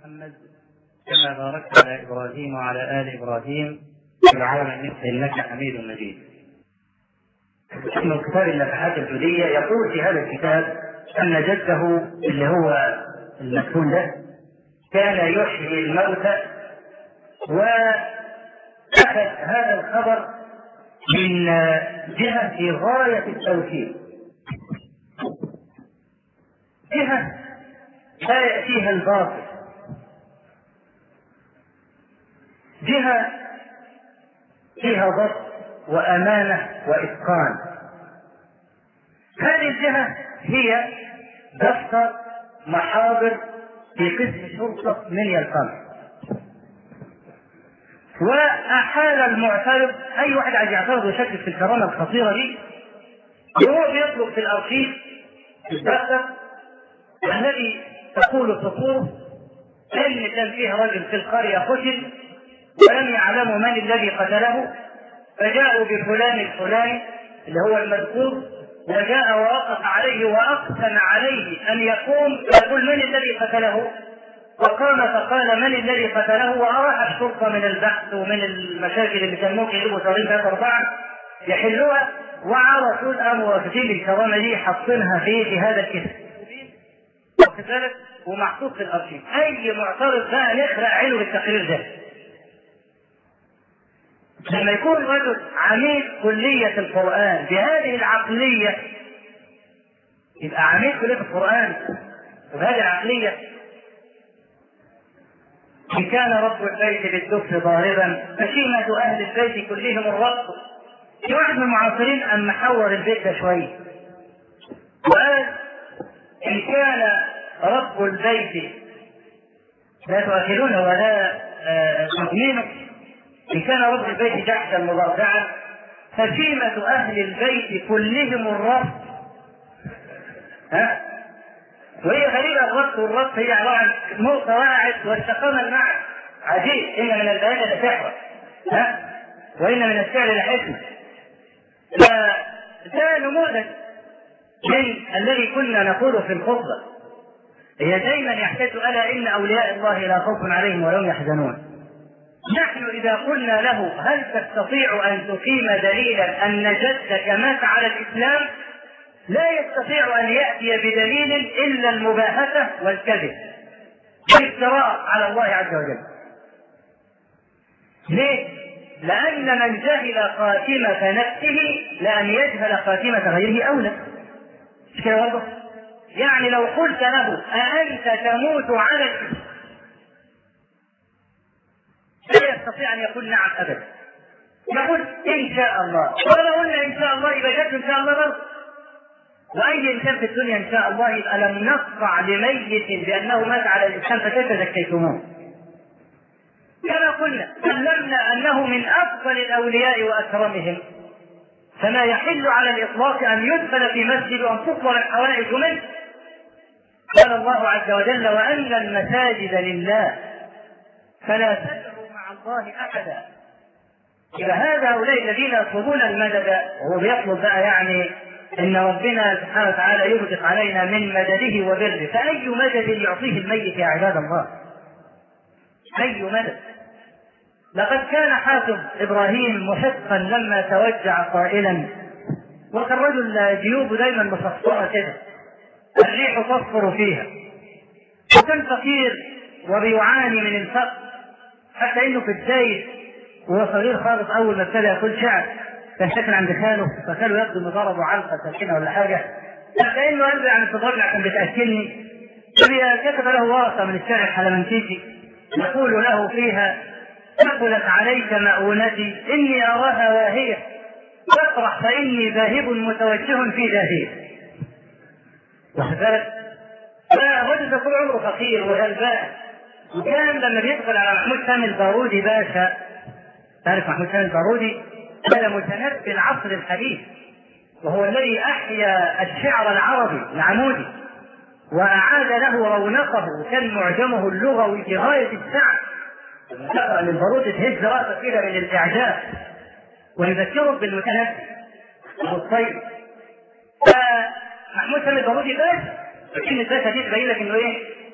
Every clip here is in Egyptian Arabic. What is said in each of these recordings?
محمد كما باركت على ابراهيم وعلى ال ابراهيم في العالمين انك حميد مجيد. من كتاب النفحات الجودية يقول في هذا الكتاب أن جده اللي هو المدفون ده كان يحيي الموتى وأخذ هذا الخبر من جهة في غاية التوحيد جهة لا يأتيها الباطل جهة فيها ضبط وأمانة وإتقان هذه الجهة هي دفتر محاضر في قسم شرطة من القمر وأحال المعترض أي واحد عايز يعترض ويشكك في الكرامة الخطيرة دي وهو بيطلب في الأرشيف الدفتر الذي تقول سطوره ان كان فيه رجل في القريه قتل ولم يعلموا من الذي قتله فجاءوا بفلان الفلاني اللي هو المذكور وجاء ووقف عليه واقسم عليه ان يقوم ويقول من الذي قتله فقام فقال من الذي قتله وراح الشرطه من البحث ومن المشاكل اللي كان ممكن يجيبوا شهرين ثلاثه اربعه يحلوها وعلى طول قاموا واخدين الكرامه دي حاطينها في في هذا الكتاب واخد بالك ومحطوط في الارشيف اي معترض بقى نخرق عينه بالتقرير ده لما يكون رجل عميد كلية القرآن بهذه العقلية يبقى عميد كلية القرآن وبهذه العقلية إن كان رب البيت بالدف ضاربا فشيمة أهل البيت كلهم الرب في واحد من المعاصرين أن محور البيت ده شوية وقال إن كان رب البيت لا تؤكلونه ولا تؤمنه إن كان رب البيت جحدا مضرعا فشيمة أهل البيت كلهم الرب ها وهي غريبة الربط والربط هي عبارة عن نقطة وقعت واستقام المعنى عجيب إن من البيان لسحرا ها وإن من الشعر لحكمة فده نموذج من الذي كنا نقوله في الخطبة هي دائما يحتاج ألا إن أولياء الله لا خوف عليهم ولا هم يحزنون نحن إذا قلنا له هل تستطيع أن تقيم دليلا أن جدك مات على الإسلام لا يستطيع أن يأتي بدليل إلا المباهتة والكذب والافتراء على الله عز وجل ليه؟ لأن من جهل خاتمة نفسه لأن يجهل خاتمة غيره أولى مش كده برضه؟ يعني لو قلت له أأنت تموت على الإسلام لا يستطيع ان يقول نعم ابدا يقول ان شاء الله ولو قلنا ان شاء الله يبقى جت ان شاء الله برضه واي انسان في الدنيا ان شاء الله يبقى لم نقطع لميت بانه مات على الاسلام فكيف زكيتموه كما قلنا سلمنا انه من افضل الاولياء واكرمهم فما يحل على الاطلاق ان يدخل في مسجد وان تطلب الحوائج منه قال الله عز وجل وان المساجد لله فلا تدعوا مع الله احدا إذا هذا هؤلاء الذين يطلبون المدد وهو بيطلب بقى يعني ان ربنا سبحانه وتعالى يرزق علينا من مدده وبره فاي مدد يعطيه الميت يا عباد الله اي مدد لقد كان حافظ ابراهيم محقا لما توجع قائلا وكان رجل جيوبه دايما مفصله كده الريح تصفر فيها وكان فقير وبيعاني من الفقر حتى انه في بدايه وهو صغير خالص اول ما ابتدى يقول شعر كان ساكن عند خاله فخاله يبدو انه ضربه علقه ساكنه ولا حاجه فكانه قال له يعني الراجل كان بتاكلني كتب له ورقه من الشارع الحلمنتيتي يقول له فيها ثقلت عليك مؤونتي اني اراها واهيه فافرح فاني ذاهب متوجه في داهيه واخد بالك؟ فالرجل ده طول عمره فقير وغلبان وكان لما بيدخل على محمود سامي البارودي باشا تعرف محمود سامي البارودي هذا متنبي العصر الحديث وهو الذي احيا الشعر العربي العمودي واعاد له رونقه وكان معجمه اللغوي في غايه السعه تقرا للبارودي تهز راسك كده من الاعجاب ويذكرك بالمتنبي والطيب فمحمود سامي البارودي باشا لكن الباشا دي تبين لك انه ايه؟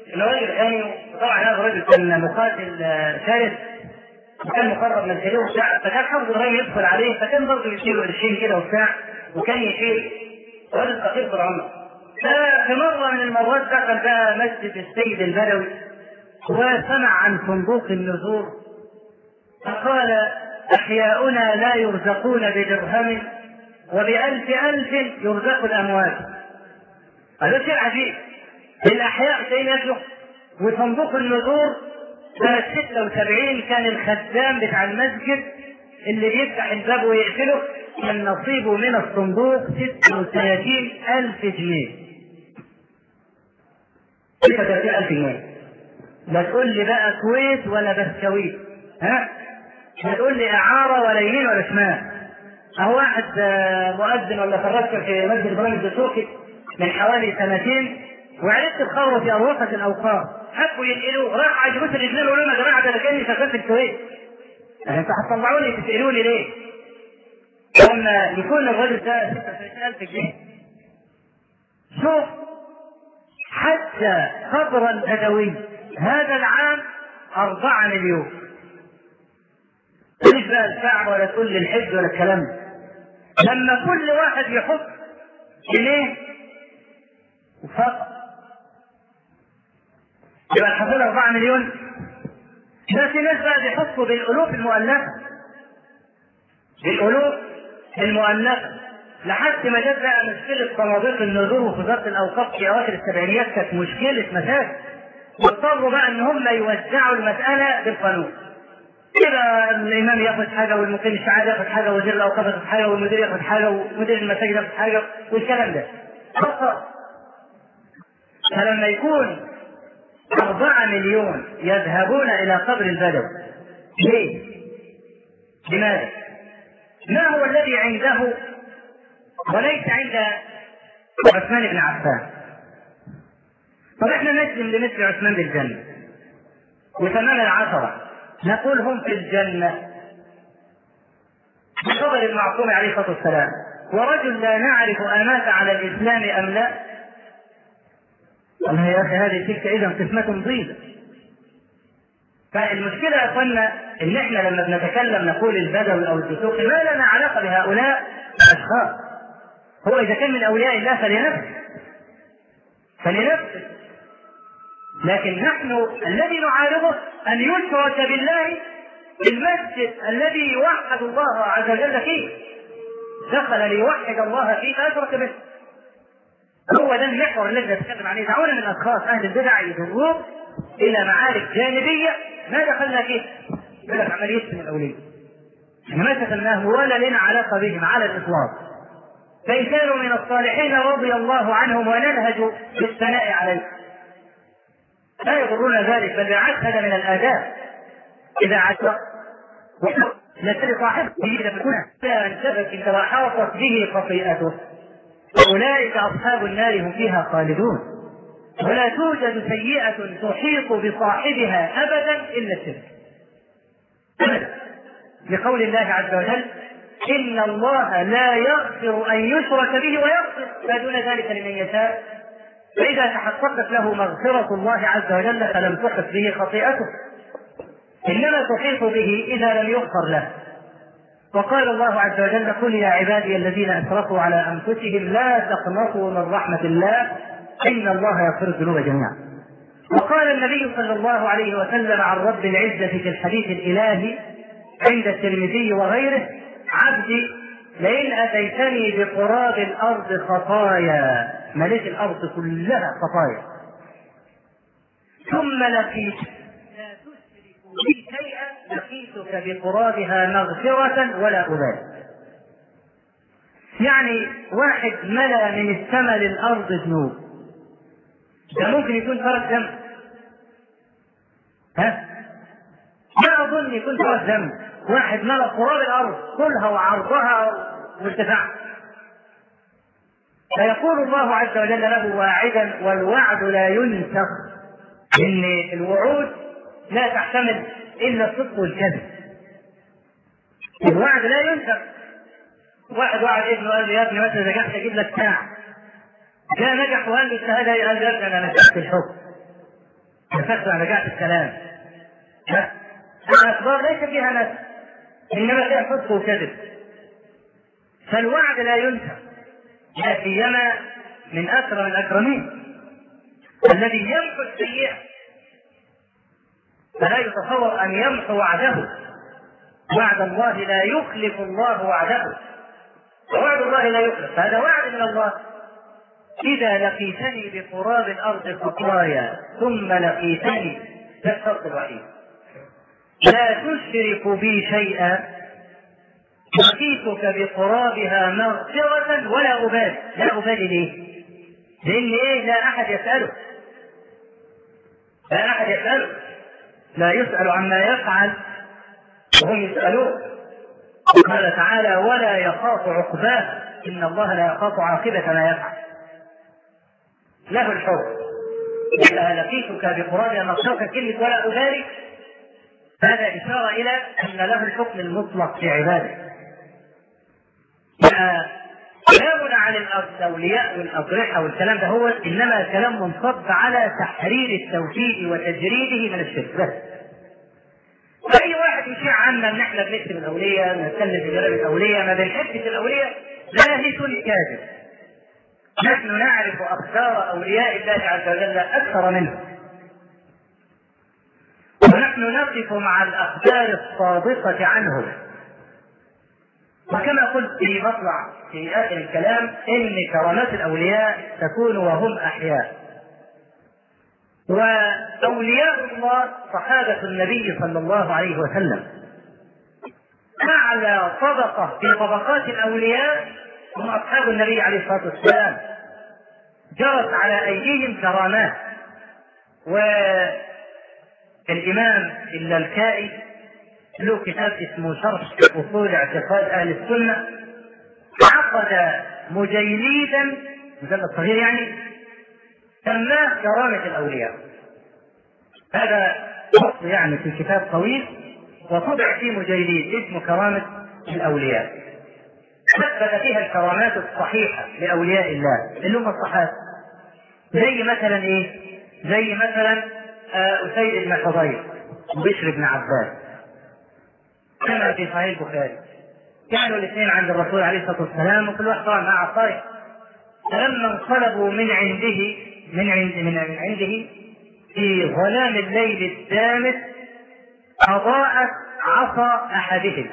ان راجل غني وطبعا هذا الرجل كان مقاتل شرس وكان مقرب من الخليل وبتاع فكان حافظ ابراهيم يدخل عليه فكان برضه يشيله قرشين كده وبتاع وكان يشيل رجل فقير في العمر ففي مره من المرات دخل بقى مسجد السيد البدوي وسمع عن صندوق النذور فقال احياؤنا لا يرزقون بدرهم وبألف ألف يرزق الأموات هذا شيء عجيب الأحياء شيء يسلك وصندوق النذور سنة 76 كان الخدام بتاع المسجد اللي بيفتح الباب ويقفله كان نصيبه من الصندوق 36 ألف جنيه 36 ألف جنيه لا تقول لي بقى كويت ولا بسكويت ها لا تقول لي إعارة ولا يمين ولا شمال أهو واحد مؤذن ولا فرشة في مسجد إبراهيم الدسوقي من حوالي سنتين وعرفت الخبر في أروقة الأوقاف حبوا ينقلوه راح عجبوه الاثنين يقولوا لهم يا جماعة ده أنا كأني شغال في الكويت أنتوا هتطلعوني تسألوني ليه؟ لما يكون الرجل ده 26000 جنيه شوف حتى قبر البدوي هذا العام أربعة مليون مش بقى الكعبة ولا تقول لي الحج ولا الكلام ده لما كل واحد يحط جنيه فقط يبقى الحصيلة 4 مليون ده في ناس بقى بيحطوا بالألوف المؤلفة بالألوف المؤلفة لحد ما جت بقى مشكلة صناديق النذور ووزارة الأوقاف في أواخر السبعينيات كانت مشكلة مساجد واضطروا بقى إن هم يوزعوا المسألة بالقانون كده الامام ياخد حاجه والمقيم الشعار ياخد حاجه وزير الاوقاف ياخد حاجه والمدير ياخد حاجه ومدير المساجد ياخد حاجه والكلام ده فقط فلما يكون أربعة مليون يذهبون إلى قبر البدو ليه؟ لماذا؟ ما هو الذي عنده وليس عند عثمان بن عفان؟ طب احنا نسلم لمثل عثمان بالجنة وتمام العشرة نقول هم في الجنة بخبر المعصوم عليه الصلاة والسلام ورجل لا نعرف أمات على الإسلام أم لا والله يا أخي هذه تلك إذا قسمة ضيزة فالمشكلة يا أخوانا إن إحنا لما بنتكلم نقول البدوي أو الدسوقي ما لنا علاقة بهؤلاء الأشخاص هو إذا كان من أولياء الله فلنفسه فلنفسه لكن نحن الذي نعارضه أن يشرك بالله المسجد الذي يوحد الله عز وجل فيه دخل ليوحد الله فيه فأشرك به هو ده المحور الذي نتكلم عليه دعونا من أشخاص أهل البدع يجروك إلى معارك جانبية ما دخلنا فيه يقول لك عملية من الأولياء احنا ما دخلناه ولا لنا علاقة بهم على الإطلاق فإن كانوا من الصالحين رضي الله عنهم وننهج بالثناء عليهم لا يضرنا ذلك بل بالعكس هذا من الآداب إذا عشق لسل صاحبه إذا كنا أن سبب إذا حاطت به خطيئته أولئك أصحاب النار هم فيها خالدون ولا توجد سيئة تحيط بصاحبها أبدا إلا الشرك أبدا لقول الله عز وجل إن الله لا يغفر أن يشرك به ويغفر ما دون ذلك لمن يشاء فإذا تحققت له مغفرة الله عز وجل فلم تحط به خطيئته إنما تحيط به إذا لم يغفر له وقال الله عز وجل قل يا عبادي الذين أسرفوا على أنفسهم لا تقنطوا من رحمة الله إن الله يغفر الذنوب جميعا وقال النبي صلى الله عليه وسلم عن رب العزة في الحديث الإلهي عند الترمذي وغيره عبدي لئن أتيتني بقراب الأرض خطايا مليت الأرض كلها خطايا ثم لقيت لا تشرك بي شيئا لقيتك بقرابها مغفرة ولا أبالي يعني واحد ملا من السماء للأرض ذنوب ده ممكن يكون ترك ذنب ها ما أظن يكون ترك ذنب واحد ملا قراب الأرض كلها وعرضها وارتفاعها فيقول الله عز وجل له واعدا والوعد لا ينسخ ان الوعود لا تحتمل الا الصدق والكذب الوعد لا ينسخ واحد وعد ابنه قال له يا ابني مثلا نجحت اجيب لك ساعه جاء نجح وقال له الشهاده قال له يا ابني انا نجحت الحكم فاكر انا رجعت الكلام لا الاخبار ليس فيها نفس انما فيها صدق وكذب فالوعد لا ينسى لا سيما من اكرم الاكرمين الذي يمحو السيئه فلا يتصور ان يمحو وعده وعد الله لا يخلف الله وعده ووعد الله لا يخلف فهذا وعد من الله إذا لقيتني بقراب الأرض خطايا ثم لقيتني ده الشرط الوحيد لا تشرك بي شيئا لقيتك بقرابها مغفرة ولا أبالي لا أبالي ليه؟ لأن إيه لا أحد يسأله لا أحد يسأله لا يسأل عما يفعل وهم يسألون قال تعالى ولا يخاف عقباه إن الله لا يخاف عاقبة ما يفعل له الحكم إذا لقيتك بقرابها مغفرة كلمة ولا أبالي هذا إشارة إلى أن له الحكم المطلق في عباده كلامنا عن الأولياء والأضرحة والكلام ده هو إنما كلام منصب على تحرير التوحيد وتجريده من الشرك بس فأي واحد يشيع عنا إن إحنا بنكتب الأولياء نتكلم في جلال الأولياء ما بنحبش الأولياء لاهث كاذب نحن نعرف أخبار أولياء الله عز وجل أكثر منه ونحن نقف مع الأخبار الصادقة عنهم وكما قلت في مطلع في آخر الكلام إن كرامات الأولياء تكون وهم أحياء وأولياء الله صحابة النبي صلى الله عليه وسلم أعلى طبقة في طبقات الأولياء هم أصحاب النبي عليه الصلاة والسلام جرت على أيديهم كرامات والإمام اللالكائي له كتاب اسمه شرح أصول اعتقاد أهل السنة عقد مجيليدا مجلد صغير يعني سماه كرامة الأولياء هذا فصل يعني في كتاب طويل وطبع فيه مجيليد اسمه كرامة الأولياء ثبت فيها الكرامات الصحيحة لأولياء الله اللي هم الصحابة زي مثلا إيه؟ زي مثلا أسيد بن حضير وبشر بن عباس كما في صحيح البخاري كانوا الاثنين عند الرسول عليه الصلاة والسلام وكل واحد طبعا مع عصايه فلما انقلبوا من عنده من عند من عنده في ظلام الليل الدامس أضاءت عصا أحدهم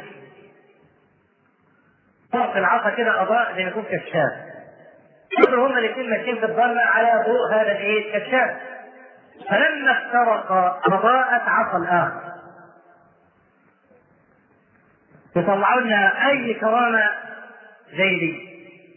طرف العصا كده أضاء زي ما يكون كشاف كانوا هما الاثنين ماشيين في الظلمة على ضوء هذا الايه الكشاف فلما افترقا أضاءت عصا الآخر يطلعوا لنا أي كرامة زي دي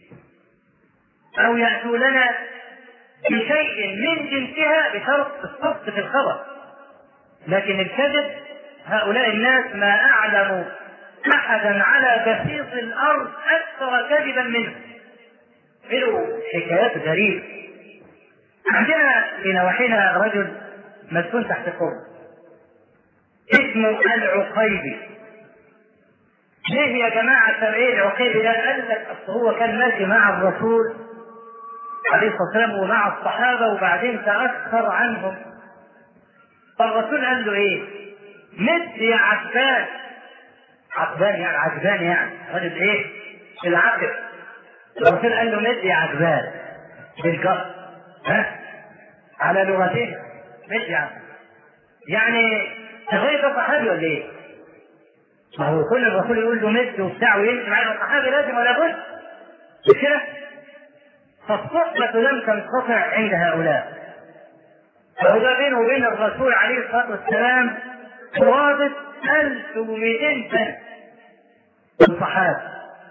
أو يأتوا لنا بشيء من جنسها بشرط الصدق في الخبر لكن الكذب هؤلاء الناس ما أعلموا أحدا على بسيط الأرض أكثر كذبا منه له حكايات غريبة عندنا في نواحينا رجل مسكون تحت قرب اسمه العقيبي ليه يا جماعة ايه العقيبي ده؟ قال لك أصل هو كان ماشي مع الرسول عليه الصلاة والسلام ومع الصحابة وبعدين تأخر عنهم فالرسول قال له إيه؟ مد يا عباس عبان يعني عجبان يعني رجل إيه؟ العقل الرسول قال له مد يا عجبان بالقصد ها؟ على لغتين مد يا عجبان يعني تغير ده صحابي ولا إيه؟ ما هو كل الرسول يقول له مد وبتاع ويمشي معاه الصحابي لازم ولا بد مش كده؟ فالصحبة لم تنقطع عند هؤلاء فهو بينه وبين الرسول عليه الصلاة والسلام قرابة 1200 سنة الصحابة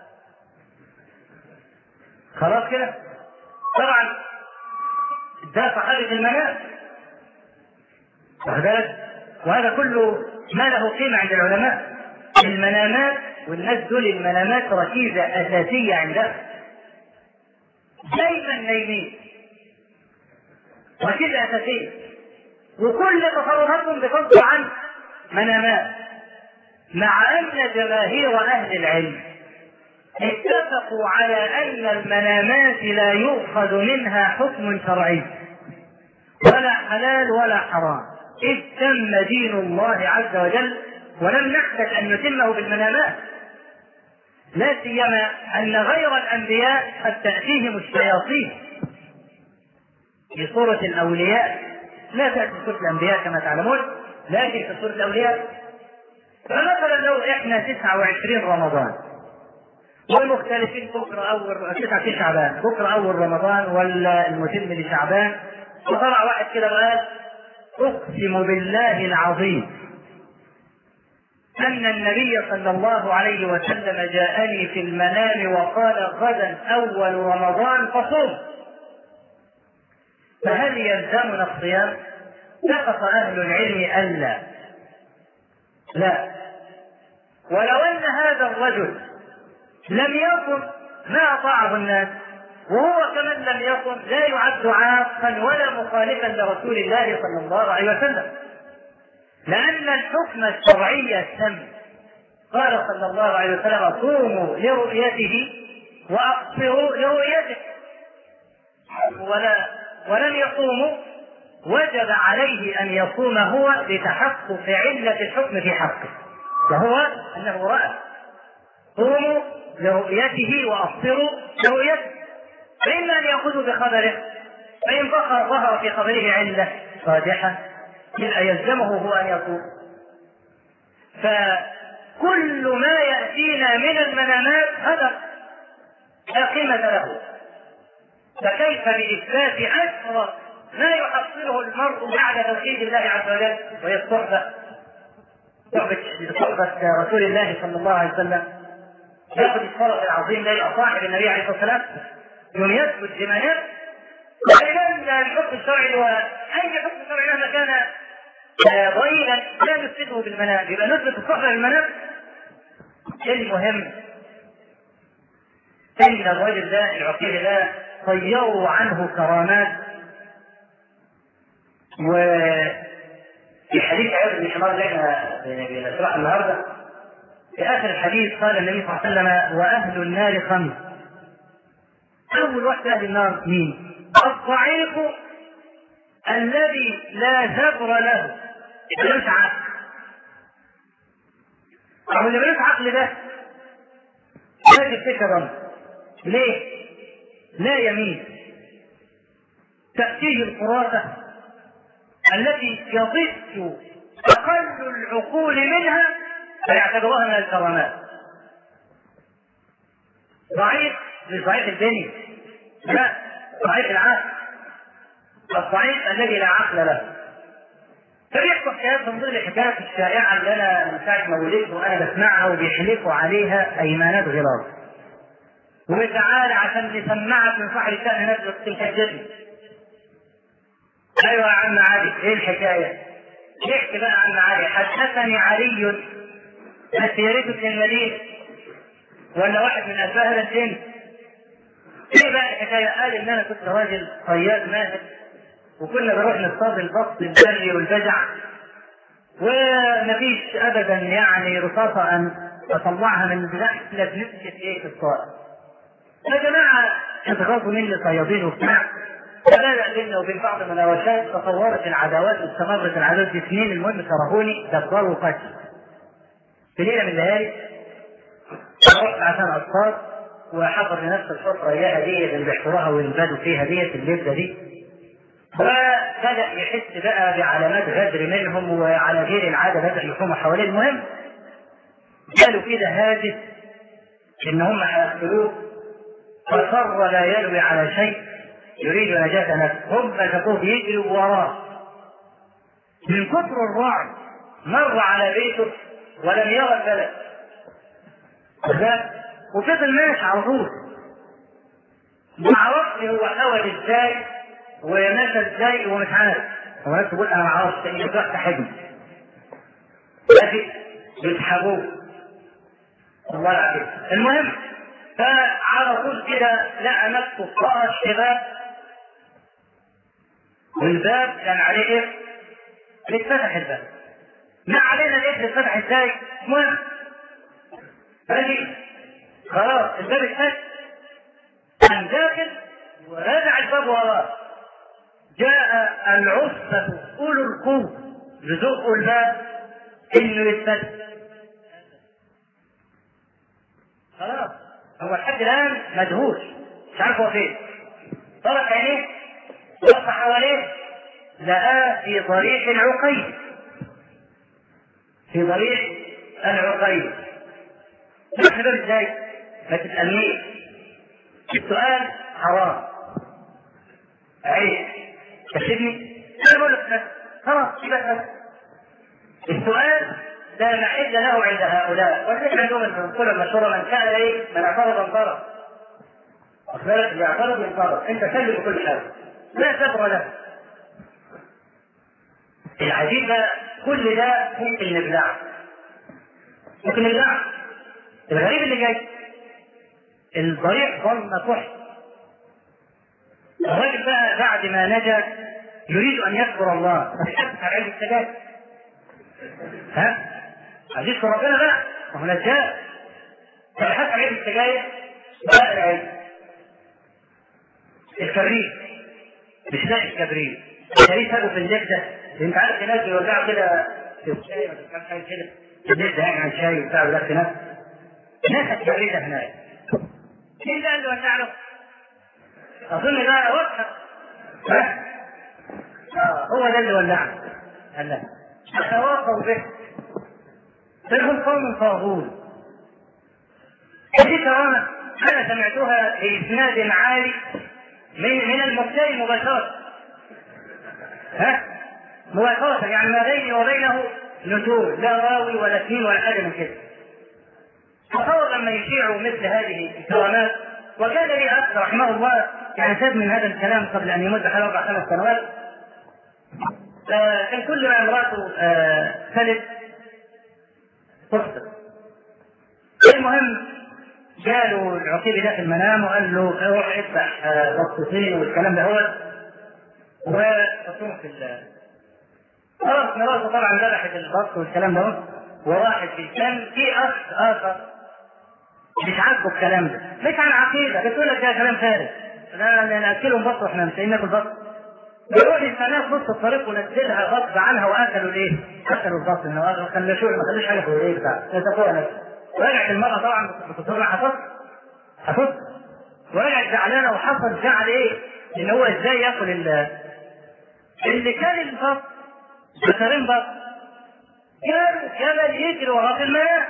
خلاص كده؟ طبعا ده صحابي في المنام واخد وهذا كله ما له قيمة عند العلماء المنامات والناس دول المنامات ركيزة أساسية عندهم دايما نايمين ركيزة أساسية وكل تصوراتهم بتصدر عن منامات مع أن جماهير أهل العلم اتفقوا على أن المنامات لا يؤخذ منها حكم شرعي ولا حلال ولا حرام إذ تم دين الله عز وجل ولم نحتج أن نتمه بالمنامات لا سيما أن غير الأنبياء قد تأتيهم الشياطين في صورة الأولياء لا تأتي صورة الأنبياء كما تعلمون لكن في صورة الأولياء فمثلا لو إحنا 29 رمضان والمختلفين بكرة أول تسعة في شعبان بكرة أول رمضان ولا المتم لشعبان وطلع واحد كده وقال أقسم بالله العظيم أن النبي صلى الله عليه وسلم جاءني في المنام وقال غدا أول رمضان فصوم فهل يلزمنا الصيام؟ سقط أهل العلم ألا لا ولو أن هذا الرجل لم يصم ما أطاعه الناس وهو كمن لم يصم لا يعد عاقا ولا مخالفا لرسول الله صلى الله عليه وسلم لأن الحكم الشرعي التم قال صلى الله عليه وسلم صوموا لرؤيته وأقصروا لرؤيته ولا ولم يصوموا وجب عليه أن يصوم هو لتحقق علة الحكم في حقه وهو أنه رأى صوموا لرؤيته وأبصروا لرؤيته فإما أن يأخذوا بخبره فإن ظهر في خبره علة راجحة يلزمه هو أن يصوم فكل ما يأتينا من المنامات هذا لا قيمة له فكيف بإثبات أكثر ما يحصله المرء بعد توحيد الله عز وجل وهي الصحبة صحبة رسول الله صلى الله عليه وسلم ياخذ الشرف العظيم ده صاحب النبي عليه الصلاة والسلام يوم يثبت بمنام فإذا الحكم الشرعي هو أي حكم شرعي مهما كان ضئيلا لا نثبته بالمنام يبقى نثبت الصحبة بالمنام المهم ان الرجل ده العقيل ده طيروا عنه كرامات وفي حديث عياض بن حمار اللي احنا بنشرحه النهارده في اخر الحديث قال النبي صلى الله عليه وسلم واهل النار خمس اول واحد اهل النار مين؟ الضعيف الذي لا زبر له ملوش عقل أو اللي ملوش عقل ده لا تفتكر ليه؟ لا يمين تأتيه الخرافة التي يضج أقل العقول منها فيعتبرها من الكرامات ضعيف مش ضعيف الدنيا لا ضعيف العقل الضعيف الذي لا عقل له فبيحصل حكايات من ضمن الحكايات الشائعه اللي انا من ساعه ما ولدت وانا بسمعها وبيحلفوا عليها ايمانات غلاظ. وتعالى عشان نسمعك من صاحب الشأن نفسك تحججني. ايوه يا عم علي ايه الحكايه؟ احكي بقى يا عم علي حدثني علي بس يا ريت ابن المدينه ولا واحد من اباء هذا السن ايه بقى الحكايه؟ قال ان انا كنت راجل صياد ماهر وكنا بنروح نصطاد البط البري والبجع ومفيش ابدا يعني رصاصه ان اطلعها من البلاح الا بنسبه ايه في الصائد. يا جماعه اتغاظوا مني صيادين وبتاع فبدا بيننا وبين بعض المناوشات تطورت العداوات واستمرت العداوات في سنين المهم كرهوني دبار وقتل. في ليله من الليالي رحت عشان اصطاد وحضر لنفس الحفره اياها ديت اللي بيحفروها وينبادوا فيها ديت الليله دي فبدأ يحس بقى بعلامات غدر منهم وعلى غير العادة بدأ يحوم حواليه المهم قالوا كده هاجس إن هم هيقتلوه فصر لا يلوي على شيء يريد نجاة نفسه هم مسكوه يجروا وراه من كثر الرعب مر على بيته ولم يرى البلد وفضل ماشي على طول ما عرفش هو حول ازاي وماشى ازاي ومش عارف هو ناس تقول انا ما اعرفش اني رحت حجم لكن يسحبوه الله العظيم المهم فعلى طول كده لقى نفسه قرأ الشباب والباب كان عليه ايه؟ اتفتح الباب ما علينا الايه اتفتح ازاي؟ المهم فاجي خلاص الباب اتفتح قام داخل ورجع الباب وراه جاء العصبة أولو القوة يزقوا الباب انه يتفتح خلاص هو لحد الان مدهوش مش عارف هو فين طرق عينيه بص حواليه لقاه في ضريح العقيد في ضريح العقيد فتح الباب ازاي؟ ما تسألنيش السؤال حرام عيب تشبني انا بقول لك خلاص يبقى السؤال لا محل له عند هؤلاء وليس عندهم الكل المشهور من كان ايه؟ من اعترض انطرد أخبرك يعترض ينطرد انت سلم بكل حاجه لا صبر له العجيب بقى كل ده ممكن نبلعه ممكن نبلعه الغريب اللي جاي الضريح ظل تحت الراجل بقى بعد ما نجا يريد ان يذكر الله فشفت على السجاد ها عايز يذكر ربنا بقى ما هو نجاه فبحث عليه السجاير بقى العلم الكبريت مش لاقي الكبريت الكبريت سابه في اللبده انت عارف الناس بيوزعوا كده في الشاي ولا كام حاجه كده اللبده يعني عن شاي وبتاع ولا في ناس ناس الكبريت هناك مين ده اللي وزع له؟ اظن ده وقت ها؟ آه هو ده اللي ولعه قال لا تواصوا به فهم قوم طاغون هذه كرامة أنا سمعتها بإسناد عالي من من المبتدئ مباشرة ها مباشرة يعني ما بيني وبينه نزول لا راوي ولا اثنين ولا حاجة من كده تصور لما يشيعوا مثل هذه الكرامات وكان لي أخ رحمه الله يعني ساب من هذا الكلام قبل أن يمد حوالي أربع خمس سنوات كان كل ما امرأته ثلث تفطر المهم جاله العقيل ده في المنام وقال له روح افتح بطتين والكلام ده هو وحطوه في ال خلاص مراته طبعا ذبحت البط والكلام ده وراحت في كان في اخ اخر مش عاجبه الكلام ده مش عن عقيده بتقول لك ده كلام فارغ لا ناكلهم بط واحنا مش ناكل بط بيروح الفنان في نص الطريق ونزلها غصب عنها واكلوا الايه؟ اكلوا البط ما خلشوش ما خلوش حاجه في الايه بتاع نزفوها نفسها رجعت المرأة طبعا بتصور حصل حصل ورجعت زعلانة وحصل زعل ايه؟ ان هو ازاي ياكل ال اللي كان البط بشرين بط كان جبل يجري وراه في الماء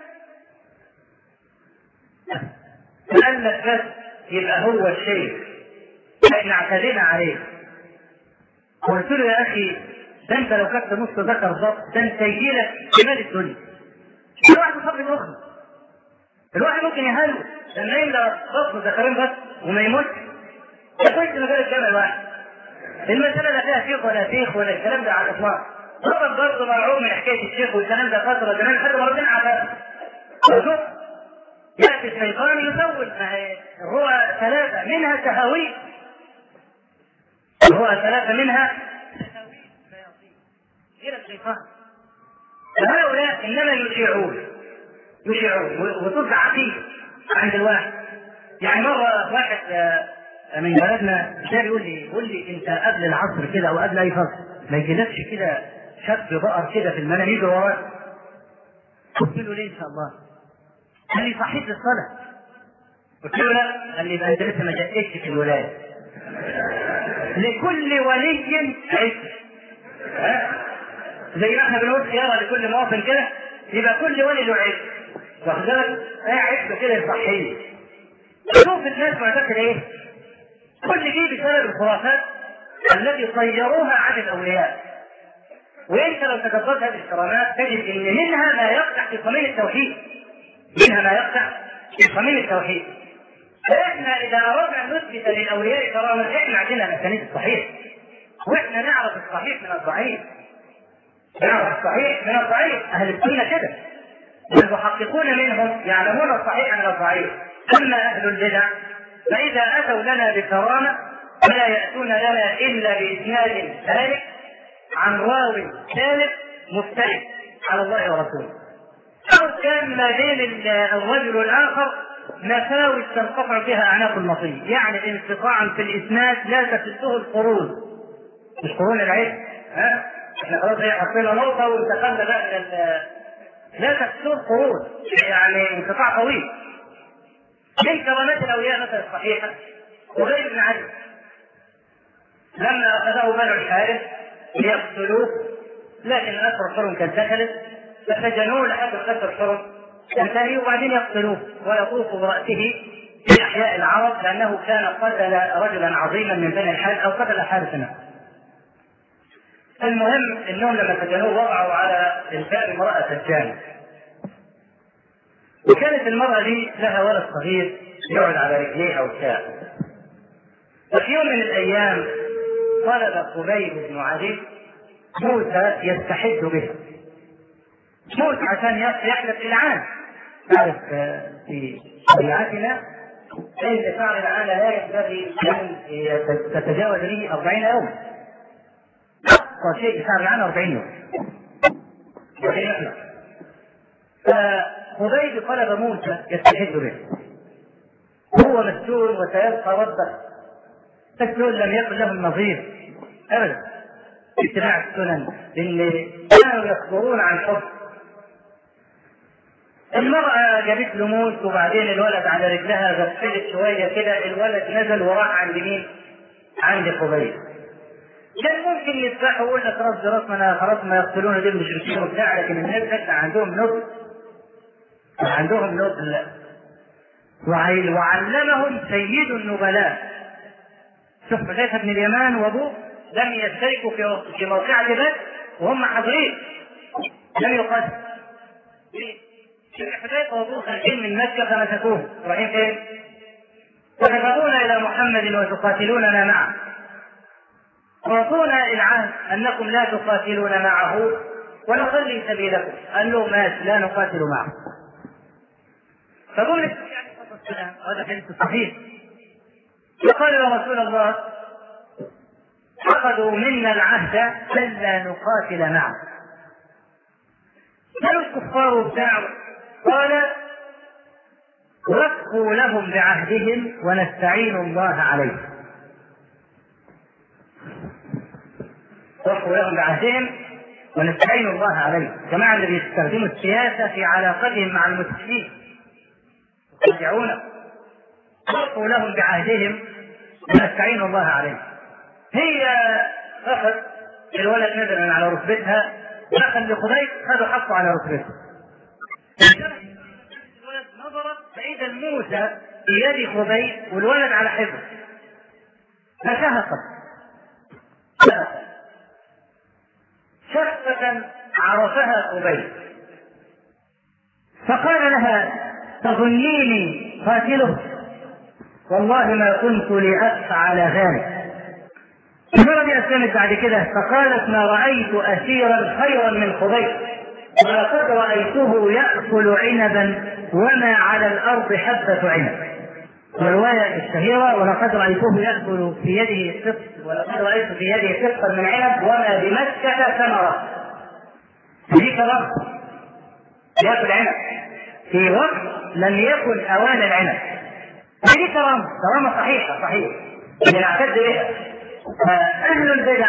قال لك بس يبقى هو الشيء احنا اعتدينا عليه قلت له يا اخي ده انت لو كنت نص ذكر ضبط ده انت يجي لك جمال الدنيا الواحد صبر مخ الواحد ممكن يهلو لما يملى بطنه ذكرين بس وما يموتش ده كويس مجال الجامع الواحد المسألة لا فيها شيخ ولا شيخ ولا الكلام ده على الإطلاق ضرب برضه مرعوب من حكاية الشيخ والكلام ده فترة زمان لحد ما ربنا عفاه يأتي الشيطان يزود الرؤى ثلاثة منها تهاوي الرؤى ثلاثة منها تهاوي غير الشيطان فهؤلاء انما يشيعون يشيعون وتوزع عقيده عند الواحد يعني مره واحد من بلدنا جاء يقول لي يقول لي انت قبل العصر كده او قبل اي فصل ما يجيلكش كده شاب بقر كده في المنام يجي وراك قلت له ليه ان شاء الله؟ قال لي صحيت للصلاه قلت له لا قال لي يبقى انت لسه ما جددتش في الولايه لكل ولي عشق زي ما احنا بنقول خيارة لكل مواطن كده يبقى كل ولي له عيب واخد بالك؟ عيب كده يصحيه شوف الناس معتقد ايه؟ كل دي بسبب الخرافات التي صيروها عن الاولياء وانت لو تدبرت هذه الكرامات تجد ان منها ما يقع في صميم التوحيد منها ما يقع في صميم التوحيد فاحنا اذا اردنا ان نثبت للاولياء كرامه احنا عندنا الاسانيد الصحيح واحنا نعرف الصحيح من الضعيف نعرف الصحيح من الضعيف اهل السنه كده والمحققون منهم يعلمون الصحيح من الضعيف اما اهل البدع فاذا اتوا لنا بكرامه فلا ياتون لنا الا باسناد ثالث عن راو ثالث مختلف على الله ورسوله او كان ما بين الرجل والاخر مساوي تنقطع بها اعناق المطيه يعني انقطاعا في الاسناد لا تسده القرون مش قرون العلم ها احنا خلاص ايه حطينا نقطه وانتقلنا بقى من لا تكسر قرون يعني انقطاع طويل من كرامات الاولياء مثلا الصحيحه وغير ابن علي لما اخذه بنو الحارث ليقتلوه لكن الاثر الحرم كان سكنت فسجنوه لحد الاثر الحرم تنتهي وبعدين يقتلوه ويطوف براسه في احياء العرب لانه كان قتل رجلا عظيما من بني الحارث او قتل حارث نفسه المهم انهم لما سجنوه وضعوا على الباب امراه سجانه وكانت المراه دي لها ولد صغير يقعد على رجليه او شاء وفي يوم من الايام طلب قبيل بن علي موسى يستحد به موسى عشان يحلف العان تعرف في شريعتنا ان شعر العانه لا ينبغي ان تتجاوز به 40 يوما اقصى شيء شعر العانه 40 يوم 40 يوم فقبيل طلب موسى يستحد به هو مسجون وسيلقى ربه مسجون لم يكن له النظير ابدا اتباع السنن اللي كانوا يصبرون عن حب المرأة جابت له موت وبعدين الولد على رجلها غفلت شوية كده الولد نزل وراح عند مين؟ عند قبيل. كان ممكن يذبحوا ويقول لك خلاص ده راسنا خلاص ما يقتلون دي المشركين وبتاع لكن الناس كان عندهم نضج عندهم نضج وعلمهم سيد النبلاء شوف حذيفة بن اليمان وابوه لم يشتركوا في في موقعة بدر وهم حاضرين لم يقاتلوا حذيفة وابوه خارجين من مكة فمسكوه رايحين فين؟ تذهبون إلى محمد وتقاتلوننا معه اعطونا العهد انكم لا تقاتلون معه ونخلي سبيلكم قال له ماشي لا نقاتل معه فقول هذا حديث صحيح فقال يا رسول الله أخذوا منا العهد ألا نقاتل معه قالوا الكفار بتاعه قال وفقوا لهم بعهدهم ونستعين الله عليه وفقوا لهم بعهدهم ونستعين الله عليه جماعة اللي بيستخدموا السياسة في علاقتهم مع المسلمين يرجعون وفقوا لهم بعهدهم ونستعين الله عليه هي أخذ الولد نزل من على ركبتها دخل لخبيب خذوا حقه على ركبته الولد نظرت فإذا موسى في يد خبيب والولد على حفظه فشهقت شهقة عرفها خبيب فقال لها تظنيني قاتله والله ما كنت لأفعل ذلك المرة دي أسلمت بعد كده فقالت ما رأيت أسيرا خيرا من خبيب ولقد رأيته يأكل عنبا وما على الأرض حبة عنب والرواية الشهيرة ولقد رأيته يأكل في يده قط ولقد رأيت في يده قطا من عنب وما بمكة ثمرة هذه كرامة يأكل عنب في وقت لم يكن أوان العنب هذه كرامة كرامة صحيحة صحيح اللي نعتد بها أهل البدع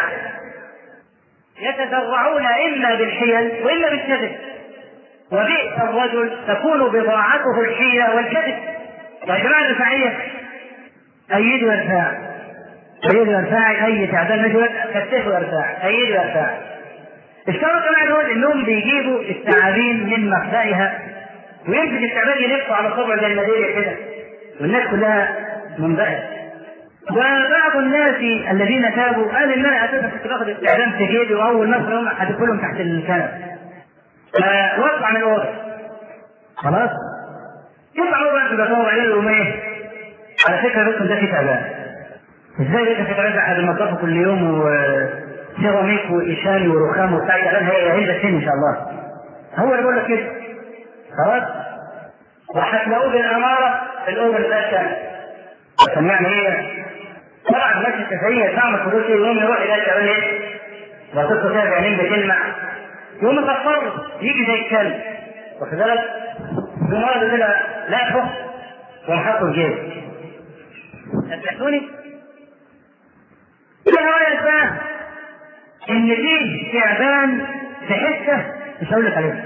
يتذرعون إما بالحيل وإما بالكذب وبئس الرجل تكون بضاعته الحيلة والكذب يا جماعة الرفاعية أيدوا الفاعل أيدوا الفاعل أي تعبان مجهول كتفوا الفاعل أيدوا الفاعل اشتروا كمان دول انهم بيجيبوا الثعابين من مخبئها ويمسك التعبان يلفوا على صبع زي المدينه كده والناس كلها منبهره وبعض الناس الذين تابوا قال ان انا اساسا كنت باخد الاعلام في جيبي واول ما ادخل هدخلهم تحت الكنب فوقع من الاوضه خلاص يطلع هو بقى بدور عليه يقوم ايه على فكره بكم ده في تعبان ازاي انت تترجع على المطبخ كل يوم وسيراميك وإيشاني ورخام وبتاع تعبان هي هيلبس ان شاء الله هو اللي بيقول لك كده خلاص وهتلاقوه بالاماره في الاوضه الثالثه عشان يعني ايه طبعا الناس الشافعيه تعمل فلوس يوم يروح الى تعمل ايه؟ وقصه فيها بعينين بكلمه يوم يفكر يجي زي الكلب واخد بالك؟ يوم واحد كده لافه وقام حاطه في جيبه هتحسوني؟ ايه هوايا الفهم ان فيه تعبان في حته مش هقول لك عليها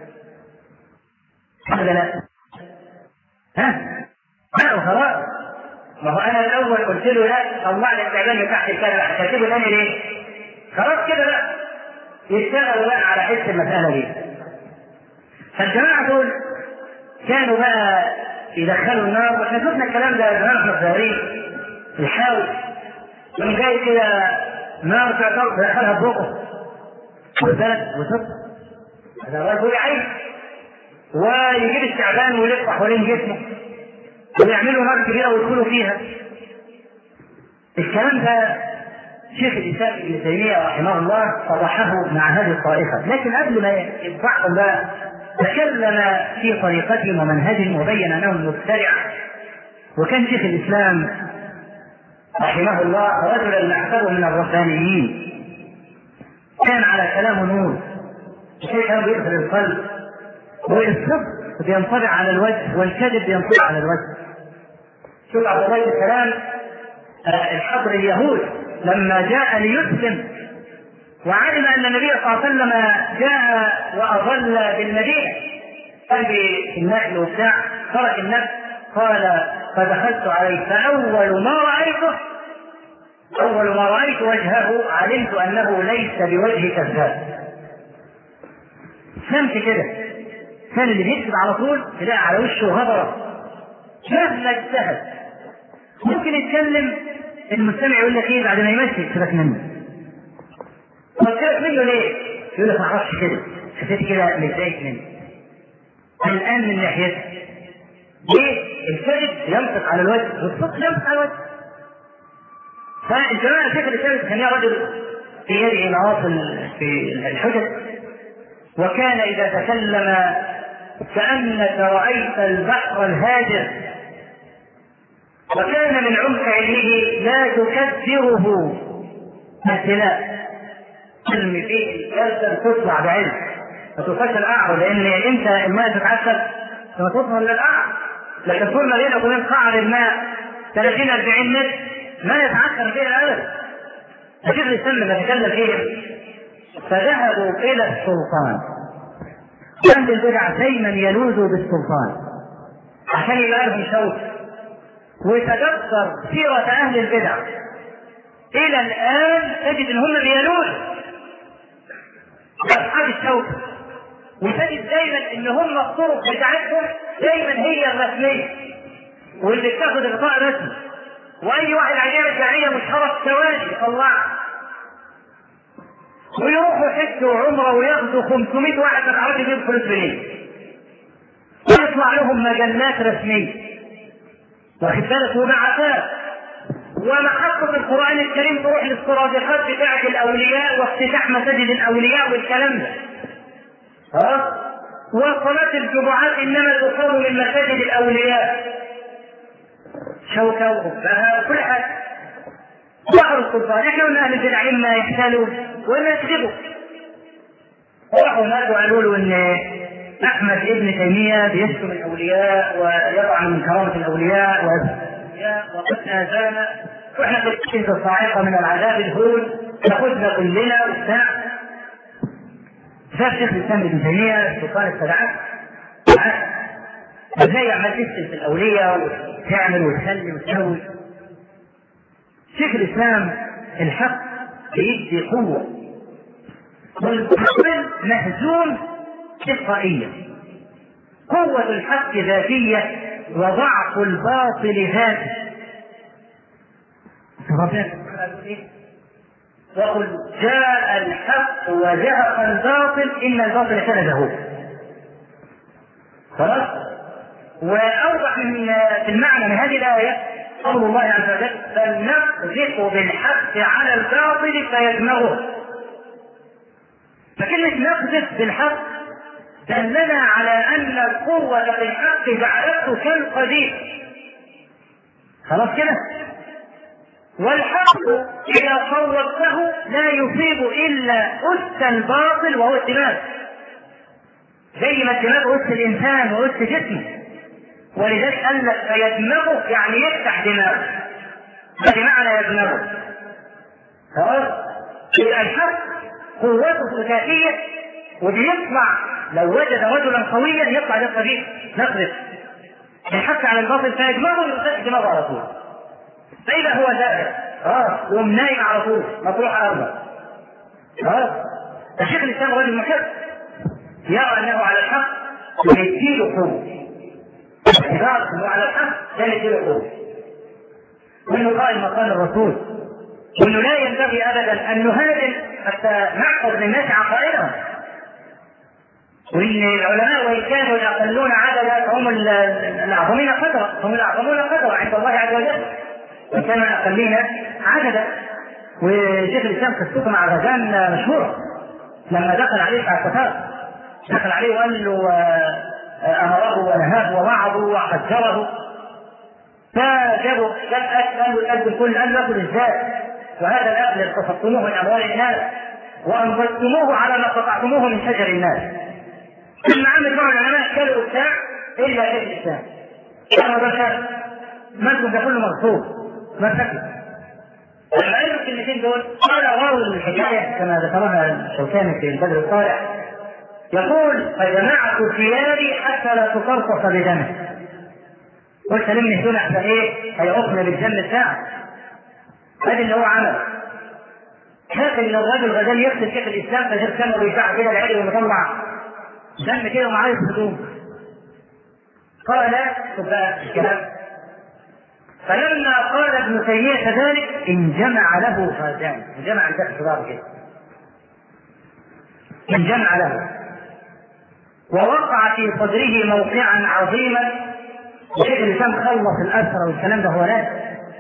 ولا لا؟ ها؟ لا وخلاص ما هو انا الاول قلت له لا طلع لي التعبان تحت الكلمه هتسيبه تاني ليه؟ خلاص كده لا يشتغلوا بقى على حس المساله دي فالجماعه دول كانوا بقى يدخلوا النار واحنا شفنا الكلام ده زمان احنا صغيرين الحاوي من جاي كده نار تعتبر دخلها ببقه خد بالك وصف هذا رجل عين ويجيب التعبان ويلف حوالين جسمه ويعملوا نار كبيره ويدخلوا فيها الكلام ده شيخ الاسلام ابن تيميه رحمه الله صرحه مع هذه الطائفه لكن قبل ما ينفعهم بقى تكلم في طريقتهم ومنهجهم وبين انهم مبتدع وكان شيخ الاسلام رحمه الله رجلا نحسبه من الربانيين كان على كلامه نور شيء كان بيدخل القلب والصدق بينطبع على الوجه والكذب بينطبع على الوجه شوف عبد الله السلام الحبر اليهود لما جاء ليسلم وعلم ان النبي صلى الله عليه وسلم جاء واظل بالمدينه كان في النقل وبتاع ترك النفس قال فدخلت عليه فاول ما رايته اول ما رايت وجهه علمت انه ليس بوجه كذاب سمت كده كان اللي بيكتب على طول تلاقي على وشه غبره مهما اجتهد ممكن يتكلم المستمع يقول لك ايه بعد ما يمشي سيبك منه طب سيبك منه ليه؟ يقول لك ما اعرفش كده حسيت كده متضايق منه قلقان من ناحيته ليه؟ الكذب ينطق على الوجه والصدق ينطق على الوجه فالجماعة شيخ الإسلام كان رجل في يده نواصل في الحجج وكان إذا تكلم كأنك رأيت البحر الهاجر وكان من عمق علمه لا تكثره الابتلاء علم فيه الجلسة تطلع بعلم ما توصلش القعر لأن أنت الماء تتعسف لما توصل للقعر لكن طول ما بينك وبين قعر الماء 30 40 متر ما يتعثر فيها أبدا فشوف الإسلام لما تكلم فيهم فذهبوا إلى السلطان أهل البدع دايما يلوذوا بالسلطان عشان يبقى لهم شوك وتدبر سيرة أهل البدع إلى الآن تجد إن هم بيلوذوا أصحاب الشوك وتجد دايما إن هم الطرق بتاعتهم دايما هي الرسمية واللي بتاخد إغطاء رسمي وأي واحد عليه رجعية مشهرة ثواني يطلعها ويروحوا حج وعمره وياخدوا 500 واحد ما تعرفش يجيب فلوس منين. ويطلع لهم مجلات رسميه. واخد بالك وبعثات ومحطة القرآن الكريم تروح للصرادقات بتاعة الأولياء وافتتاح مساجد الأولياء والكلام ده. خلاص؟ وصلاة الجمعات إنما تقام من مساجد الأولياء. شوكة وغبها وكل حاجة. ظهر السلطان احنا قلنا اهل البدع اما يحتالوا واما يكذبوا راحوا هناك وقالوا له ان احمد ابن تيميه بيشتم الاولياء ويطعن من كرامه الاولياء وقد اذانا واحنا في الكنز الصاعقه من العذاب الهول تاخذنا كلنا وبتاع شاف شيخ الاسلام ابن تيميه سلطان السبعات ازاي عمال تشتم في الاولياء وتعمل وتخلي وتسوي شيخ الاسلام الحق بيدي قوه والباطل مهزوم تلقائيا قوة الحق ذاتية وضعف الباطل ذاتي وقل جاء الحق وزهق الباطل إن الباطل كان زهوقا خلاص وأوضح من في المعنى من هذه الآية قول الله عز وجل بل نقذف بالحق على الباطل فيدمغه فكلمة نقذف بالحق دلنا على أن القوة في الحق جعلته كالقذيف خلاص كده والحق إذا صوبته لا يصيب إلا أس الباطل وهو الدماغ زي ما الدماغ أس الإنسان وأس جسمه ولذلك قال لك فيدمغه يعني يفتح دماغه هذه معنى يدمغه خلاص يبقى الحق قوته ذاتيه وبيطلع لو وجد رجلا قويا يطلع ده الطريق نقذف الحق على الباطل فيجمعه يلقى دماغه على طول فاذا هو زائر اه يقوم نايم على طول مطروح ارضا اه الشيخ الاسلام رجل محب يرى انه على الحق ويديله قوه إذا انه على الحق كان يديله قوه وانه قائم مقام الرسول وانه لا ينبغي ابدا ان نهاجم حتى نحفظ للناس عقائدهم وان العلماء وان كانوا الاقلون عددا فهم الاعظمين قدرا هم الاعظمون قدرا عند الله عز وجل وان كانوا الاقلين عددا وشيخ الاسلام قصته مع غزان مشهوره لما دخل عليه الكفار دخل عليه وقال له امره ونهاه ووعظه وحذره فجابوا جاب اكل قال له الاكل الكل قال له اكل ازاي؟ وهذا الاكل اقتصدتموه من اموال الناس وانبتتموه على ما قطعتموه من شجر الناس ثم عمل بعض العلماء كلوا الساع الا شيء الاسلام قالوا ده شر مالكم ده كله مغصوب ما تاكل لما قالوا الكلمتين دول قال راوي الحكايه كما ذكرها الشوكاني في البدر الطالع يقول فجمعت ثيابي حتى لا تقرصف بدمه قلت لمني هدول احسن ايه هيعوقنا بالجنة ساعة هذا اللي هو عمل فاكر ان الرجل غزال يغسل كيف الاسلام فجاب كامل ويباع كده العلم ومطلع دم كده ومعايا هدوم قال شوف بقى الكلام فلما قال ابن تيمية ذلك انجمع له هذان انجمع الكف شباب كده انجمع له ووقع في صدره موقعا عظيما وشيخ الاسلام خلص الاسرى والكلام ده هو لا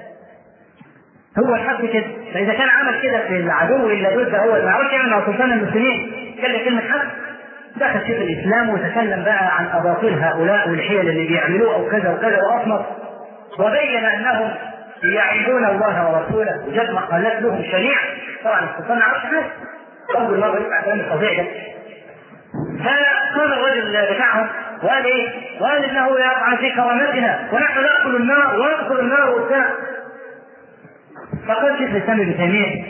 هو الحق كده فاذا كان عمل كده في العدو الا ضد هو ما يعرفش يعمل مع سلطان المسلمين يتكلم كلمه حق دخل شيخ الاسلام وتكلم بقى عن اباطيل هؤلاء والحيل اللي بيعملوه او كذا وكذا واصمت وبين انهم يعيبون الله ورسوله وجد مقالات لهم شنيعه طبعا السلطان ما يعرفش حاجه اول مره يسمع كلام الفظيع ده فقال الرجل بتاعهم وقال ايه؟ وقال انه يطعن في كرامتنا ونحن ناكل النار وندخل النار وبتاع فقال شيخ الاسلام ابن تيميه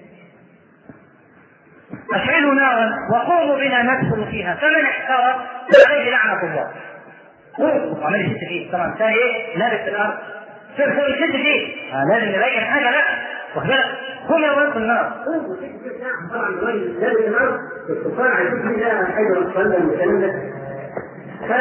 اشعلوا نارا وقوموا بنا ندخل فيها فمن احترق فعليه لعنه الله وعمال يشد فيه طبعا كان ايه؟ لابس في الارض صرت يشد فيه آه لازم نبين حاجه لا واخد بالك هم يا النار طبعا الراجل لابس الارض السلطان عايزين منها حاجه والكلام والكلام ده ف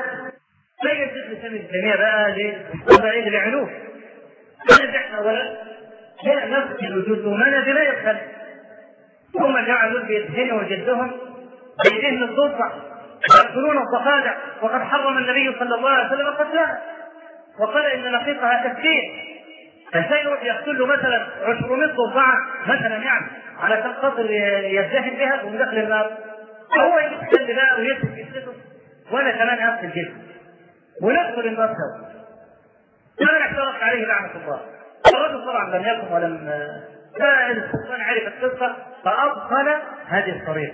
بين شيخ الاسلام ابن تيميه بقى للصحابه ايه اللي يعملوه؟ كان احنا اولا لا نفس الوجود ومنا لا يدخل هم الجماعه دول بيدهنوا جدهم بيدهنوا الضفع يقتلون الضفادع وقد حرم النبي صلى الله عليه وسلم قتلها وقال ان نقيقها تكفير فالانسان يروح يقتل له مثلا 200 ضفعه مثلا يعني على خاطر يزدهن بها ومن داخل النار هو يستل بقى ويمسك جسده وانا كمان اغسل جسمي وندخل النار سوا فانا اعترفت عليه لعنه الله الرجل طبعا لم يكن ولم فالسلطان عرف القصه فابطل هذه الطريقه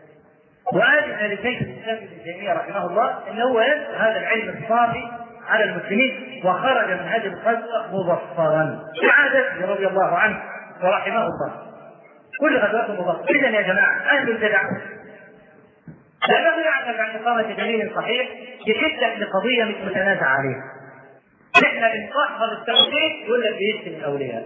واذن لشيخ الاسلام ابن تيميه رحمه الله انه هو ينشر هذا العلم الصافي على المسلمين وخرج من هذه الغزوه مبصرا بعادته رضي الله عنه ورحمه الله كل غزواته مبصره اذا يا جماعه اهل البدع لأنه يعتمد عن إقامة دليل صحيح يشدك لقضية مش متنازع عليها. احنا بنطهر التوحيد يقول لك بيشتم الأولياء.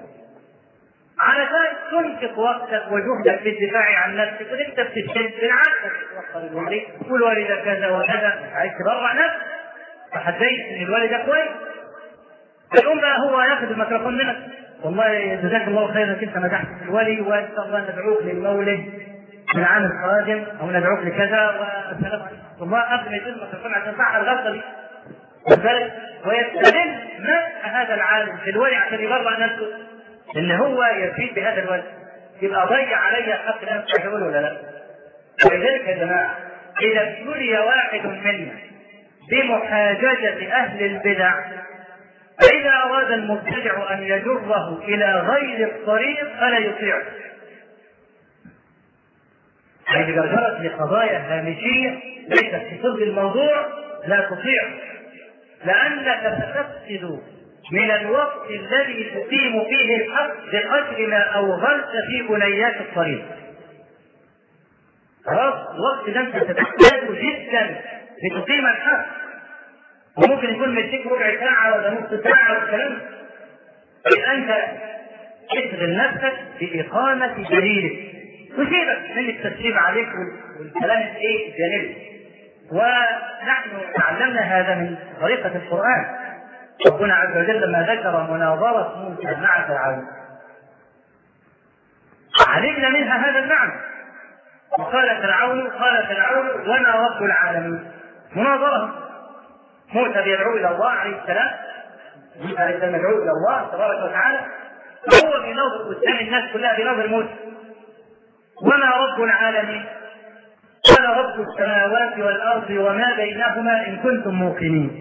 علشان تنفق وقتك وجهدك في الدفاع عن نفسك وانت بتشتم بالعكس توصل الوالد والوالده كذا وكذا عايز تبرع نفسك فحديت ان الوالد ده كويس فيقوم بقى هو ياخذ الميكروفون منك والله جزاك الله خيرا انت مدحت الولي وان شاء الله ندعوك للمولد في العام القادم او ندعوك لكذا والسلام عليكم والله قبل ما يتم الميكروفون عشان صح الغلطه دي ويستدل مدح هذا العالم في الولي عشان يبرع نفسه ان هو يفيد بهذا الولد يبقى ضيع علي حق نفسه يقول ولا لا؟ ولذلك يا جماعه اذا ابتلي واحد منا بمحاججه اهل البدع فإذا أراد المبتدع أن يجره إلى غير الطريق فلا يطيعه. إذا جرجرت لقضايا هامشية ليست في صلب الموضوع لا تطيعه. لأنك ستفسد من الوقت الذي تقيم فيه الحق بقدر ما أوغلت في بنيات الطريق. خلاص الوقت ده أنت تحتاجه جدا لتقيم الحق. وممكن يكون مديك ربع ساعة ولا نص ساعة والكلام يبقى أنت اشغل نفسك بإقامة دليلك وسيبك من التسليم عليك والكلام الايه الجانبي ونحن تعلمنا هذا من طريقة القرآن ربنا عز وجل لما ذكر مناظرة موسى مع فرعون علمنا منها هذا المعنى وقال فرعون قال فرعون وما رب العالمين مناظرة موسى بيدعو إلى الله عليه السلام موسى عليه السلام يدعو إلى الله تبارك وتعالى هو بيناظر قدام الناس كلها بيناظر موسى وما رب العالمين قال رب السماوات والأرض وما بينهما إن كنتم موقنين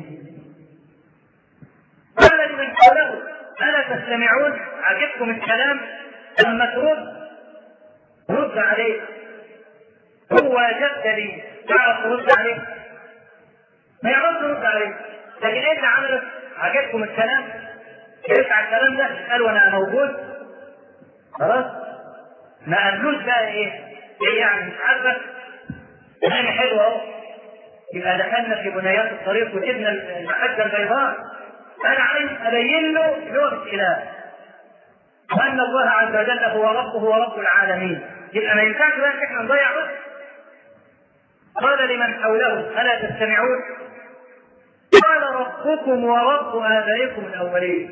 قال لمن حوله ألا تستمعون عجبكم الكلام لما ترد رد عليه هو جد لي تعرف ترد عليه ما يعرفش يرد عليه لكن ايه اللي عمله عجبكم الكلام يرجع الكلام ده قال وانا موجود خلاص ما قالوش بقى ايه ايه يعني مش عاجبك كلام حلو اهو يبقى دخلنا في بنيات الطريق وجبنا المحجه البيضاء انا عايز ابين له لغه اله وان الله عز وجل هو ربه هو رب العالمين يبقى ما ينفعش بقى ان احنا نضيع وقت قال لمن حوله الا تستمعون قال ربكم ورب ابائكم الاولين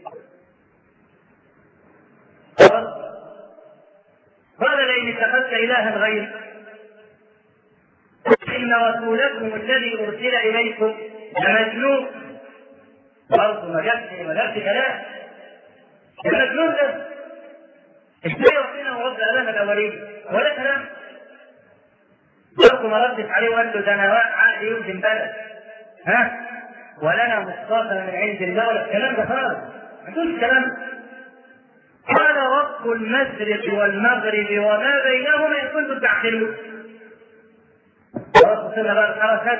قال لئن اتخذت الها غيري ان رسولكم الذي ارسل اليكم لمجنون برضه ما جابش ما جابش كلام المجنون ده ازاي ربنا ورد ابانا الاولين ولا كلام برضه ما ردت عليه وقال له ده انا عقلي يوزن بلد ها ولنا مصطفى من عند الله ولا الكلام ده خالص ما عندوش كلام قال رب المشرق والمغرب وما بينهما ان كنتم تعقلون خلاص وصلنا بقى الحركات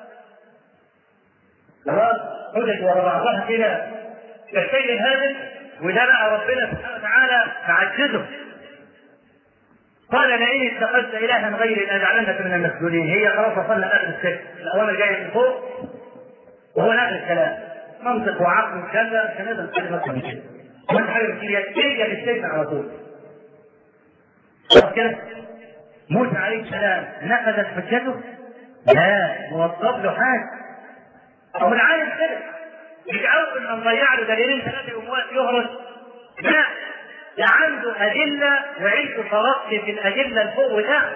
خلاص حجج ورا بعضها كده كالشيء الهادف وده بقى ربنا سبحانه وتعالى تعجزه قال لئن اتخذت الها غيري لاجعلنك من المسجونين هي خلاص وصلنا اخر السجن الاوامر جايه من فوق وهو نقل الكلام منطق وعقل وكذا عشان نقدر نتكلم اكثر من كده وانت حاجه كتير يتجه للسجن على طول خلاص كده موسى عليه السلام نفذت حجته لا موظف له حاجه هو عارف كده مش اول ما نضيع له دليلين ثلاثه يقوم واقف يهرس لا ده عنده ادله وعنده ترقي في الادله الفوق وتحت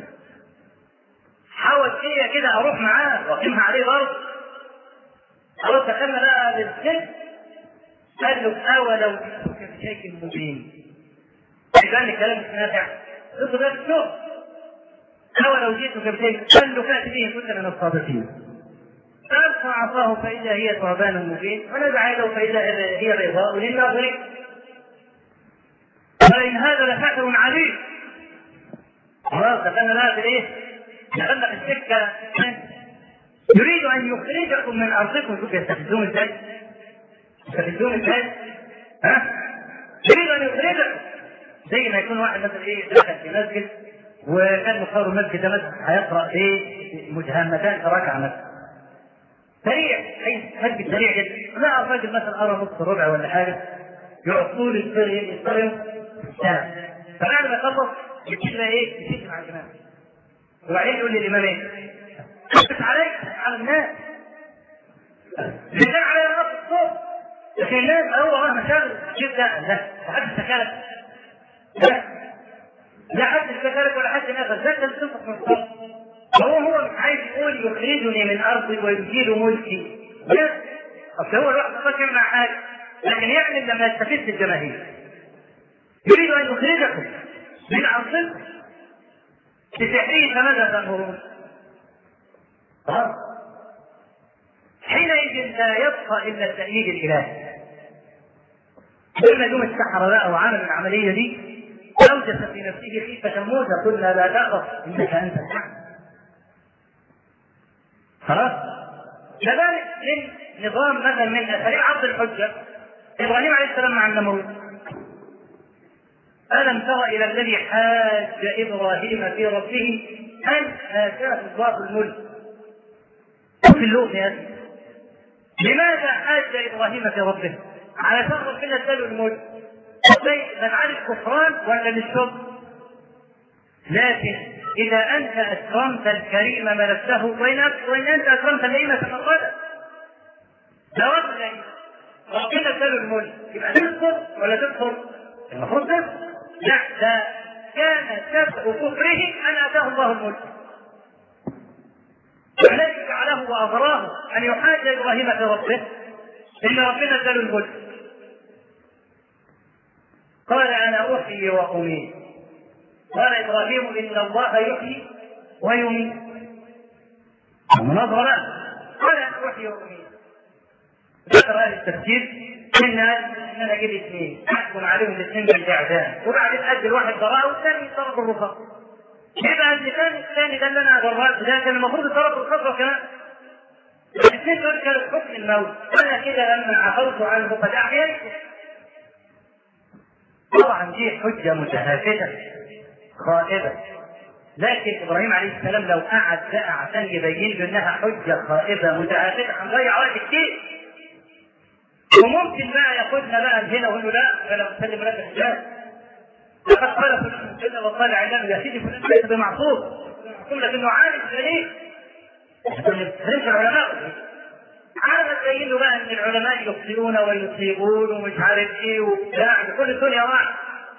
حاول فيا كده اروح معاه واقيمها عليه برضه خلاص دخلنا بقى للسجن قال له اولو جئتك بشيء مبين يبان الكلام مش نافع قلت ده الشغل اولو جئتك بشيء قال له فات به كنت من الصادقين فألقى عصاه فإذا هي ثعبان مبين ونزع يده فإذا هي بيضاء للناظرين فإن هذا لساحر عليم خلاص دخلنا بقى في الايه؟ دخلنا في السكة يريد أن يخرجكم من أرضكم شوف يستفزون ازاي؟ يستفزون ازاي؟ ها؟ يريد أن يخرجكم زي ما يكون واحد مثلا ايه دخل في مسجد وكان مختار المسجد ده مثلا هيقرأ ايه مجهمتان ركعة مثلا سريع اي مسجد سريع جدا لا الراجل مثلا قرا نص ربع ولا حاجه يقعد طول يستلم ساعه فبعد ما يخلص يبتدي ايه يشد مع الامام وبعدين يقول للامام ايه؟ بس عليك على الناس الانسان على نفس الصوت لكن الناس هو اه مشاغل جدا لا وحد استكالك لا لا حد استكالك ولا حد نفس ذاك الصوت من الصوت هو هو مش عايز يقول يخرجني من ارضي ويزيل ملكي لا اصل هو الواحد ما يعمل مع حاجه لكن يعمل لما يستفز الجماهير يريد ان يخرجكم من ارضكم بسحره فماذا تامرون؟ حينئذ لا يبقى الا التأييد الالهي لما دون السحرة بقى وعمل العملية دي أوجس في نفسه خيفة موسى قلنا لا تخف إنك أنت الحق خلاص كذلك من نظام مثلا من اساليب عرض الحجه ابراهيم عليه السلام مع النمرود الم تر الى الذي حاج ابراهيم في ربه ان اتاه الله الملك في اللغه يا أخي. لماذا حاج ابراهيم في ربه؟ علشان ربنا اداله الملك طيب نفعل الكفران ولا للشكر؟ لكن إذا أنت أكرمت الكريم ملكته وإن وإن أنت أكرمت اللئيم فقد لو أن ربنا اداله الملك يبقى تكفر ولا تكفر؟ المفروض تكفر لا ده كان سبب كفره أن أتاه الله الملك والذي جعله وأغراه أن يحاج إبراهيم في ربه إن ربنا اداله الملك قال انا احيي واميت قال ابراهيم ان الله يحيي ويميت مناظره قال انا احيي واميت ذكر اهل التفسير ان ان انا اجيب اثنين احكم عليهم الاثنين بالاعدام وبعدين اجل واحد براءه والثاني يضرب بالرخص يبقى الثاني الثاني ده اللي انا جربت ده كان المفروض يضرب بالرخصه كمان الاثنين دول كانوا حكم الموت انا كده لما عفوت عنه قد احييته طبعا دي حجة متهافته خائبة لكن ابراهيم عليه السلام لو قعد بقى عشان يبين له انها حجة خائبة متهافته هنضيع وقت كتير وممكن بقى ياخدنا بقى من هنا ويقول له لا فلو سلم لك الحجاب لقد قال فلان كذا وقال علان يا سيدي فلان ليس بمعصوم معصوم لكنه عالم دليل ما تفهمش العلماء عارف تبين له بقى ان العلماء يخطئون ويصيبون ومش عارف ايه وبتاع كل الدنيا واحد